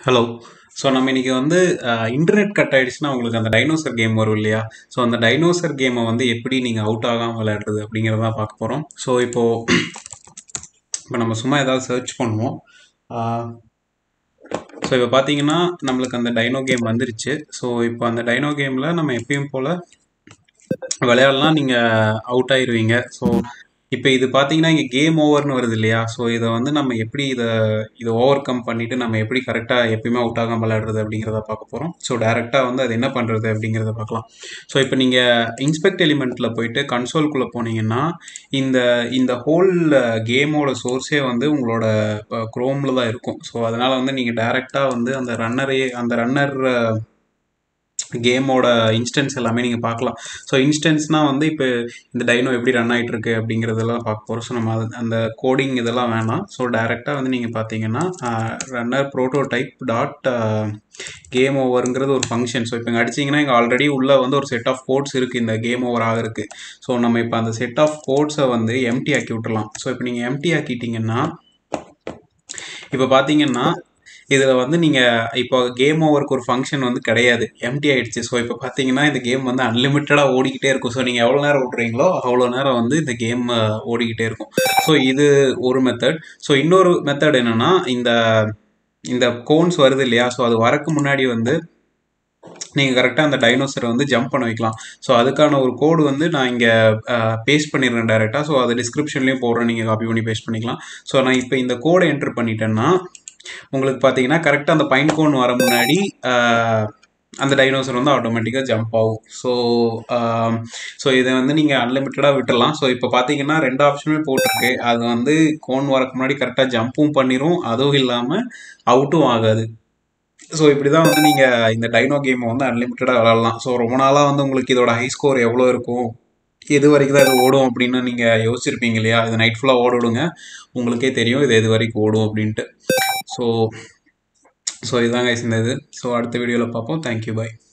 hello so நம்ம இன்னைக்கு வந்து அஹ், இன்டர்நெட் கட் ஆயிடுச்சுன்னா உங்களுக்கு அந்த டைனோசர் கேம் வரும் இல்லையா ஸோ அந்த டைனோசர் கேமை வந்து எப்படி நீங்கள் அவுட் ஆகாமல் விளையாடுறது அப்படிங்கிறத பார்க்க போகிறோம் ஸோ இப்போது இப்போ நம்ம சும்மா ஏதாவது சர்ச் பண்ணுவோம் ஸோ இப்போ பார்த்தீங்கன்னா நம்மளுக்கு அந்த டைனோ கேம் வந்துருச்சு ஸோ இப்போ அந்த டைனோ கேமில் நம்ம எப்பயும் போல் விளையாடலாம் நீங்கள் அவுட் ஆயிருவீங்க ஸோ இப்போ இது பார்த்தீங்கன்னா இங்கே கேம் ஓவர்னு வருது இல்லையா ஸோ இதை வந்து நம்ம எப்படி இதை இதை ஓவர் கம் பண்ணிட்டு நம்ம எப்படி கரெக்டாக எப்பயுமே அவுட் ஆகாம விளையாடுறது அப்படிங்கிறத பார்க்க போகிறோம் ஸோ டேரெக்டாக வந்து அது என்ன பண்ணுறது அப்படிங்கிறத பார்க்கலாம் ஸோ இப்போ நீங்கள் இன்ஸ்பெக்ட் எலிமெண்ட்டில் போயிட்டு கன்சோல்குள்ளே போனீங்கன்னா இந்த இந்த ஹோல் கேமோட சோர்ஸே வந்து உங்களோட க்ரோமில் தான் இருக்கும் ஸோ அதனால் வந்து நீங்கள் டேரெக்டாக வந்து அந்த ரன்னரே அந்த ரன்னர் கேமோட இன்ஸ்டன்ஸ் எல்லாமே நீங்கள் பார்க்கலாம் ஸோ இன்ஸ்டன்ஸ்னால் வந்து இப்போ இந்த டைனோ எப்படி ரன் ஆகிட்டு இருக்கு அப்படிங்கிறதெல்லாம் பார்க்க போகிறோம் ஸோ நம்ம அது அந்த கோடிங் இதெல்லாம் வேணாம் ஸோ டேரெக்டாக வந்து நீங்கள் பார்த்தீங்கன்னா ரன்னர் ப்ரோட்டோடைப் டாட் கேம் ஓவருங்கிறது ஒரு ஃபங்க்ஷன் ஸோ இப்போ இங்கே அடிச்சிங்கன்னா இங்கே ஆல்ரெடி உள்ளே வந்து ஒரு செட் ஆஃப் கோட்ஸ் இருக்குது இந்த கேம் ஓவர் ஆகிறதுக்கு ஸோ நம்ம இப்போ அந்த செட் ஆஃப் கோட்ஸை வந்து எம்டி ஆக்கி விட்டுறலாம் ஸோ இப்போ நீங்கள் எம்டி ஆக்கிட்டீங்கன்னா இப்போ பார்த்தீங்கன்னா இதில் வந்து நீங்கள் இப்போ கேம் ஓவருக்கு ஒரு ஃபங்க்ஷன் வந்து கிடையாது எம்டி ஆயிடுச்சு ஸோ இப்போ பார்த்தீங்கன்னா இந்த கேம் வந்து அன்லிமிட்டடாக ஓடிக்கிட்டே இருக்கும் ஸோ நீங்கள் எவ்வளோ நேரம் ஓடுறீங்களோ அவ்வளோ நேரம் வந்து இந்த கேம் ஓடிக்கிட்டே இருக்கும் ஸோ இது ஒரு மெத்தட் ஸோ இன்னொரு மெத்தட் என்னென்னா இந்த இந்த கோன்ஸ் வருது இல்லையா ஸோ அது வரக்கு முன்னாடி வந்து நீங்கள் கரெக்டாக அந்த டைனோசரை வந்து ஜம்ப் பண்ண வைக்கலாம் ஸோ அதுக்கான ஒரு கோடு வந்து நான் இங்கே பேஸ்ட் பண்ணிடுறேன் டேரெக்டாக ஸோ அது டிஸ்கிரிப்ஷன்லேயும் போடுறேன் நீங்கள் காப்பி பண்ணி பேஸ்ட் பண்ணிக்கலாம் ஸோ நான் இப்போ இந்த கோடை என்டர் பண்ணிட்டேன்னா உங்களுக்கு பார்த்தீங்கன்னா கரெக்டாக அந்த பைன் கோன் வர முன்னாடி ஆஹ், அந்த டைனோசர் வந்து ஆட்டோமேட்டிக்காக ஜம்ப் ஆகும் ஸோ ஸோ இதை வந்து நீங்கள் அன்லிமிட்டடாக விட்டுடலாம் ஸோ இப்போ பார்த்தீங்கன்னா ரெண்டு ஆப்ஷனுமே போட்டிருக்கு அது வந்து கோன் வரக்கு முன்னாடி கரெக்டாக ஜம்ப்பும் பண்ணிடும் அதுவும் இல்லாமல் அவுட்டும் ஆகாது ஸோ இப்படி தான் வந்து நீங்கள் இந்த டைனோ கேமை வந்து அன்லிமிட்டடாக விளாட்லாம் ஸோ ரொம்ப நாளாக வந்து உங்களுக்கு இதோட ஹை ஸ்கோர் எவ்வளோ இருக்கும் எது வரைக்கும் தான் இது ஓடும் அப்படின்னு நீங்கள் யோசிச்சிருப்பீங்க இல்லையா இது நைட் ஃபுல்லாக ஓட விடுங்க உங்களுக்கே தெரியும் இது எது வரைக்கும் ஓடும் அப்படின்ட்டு ஸோ ஸோ இதுதாங்க இந்த இது ஸோ அடுத்த வீடியோவில் பார்ப்போம் தேங்க்யூ பாய்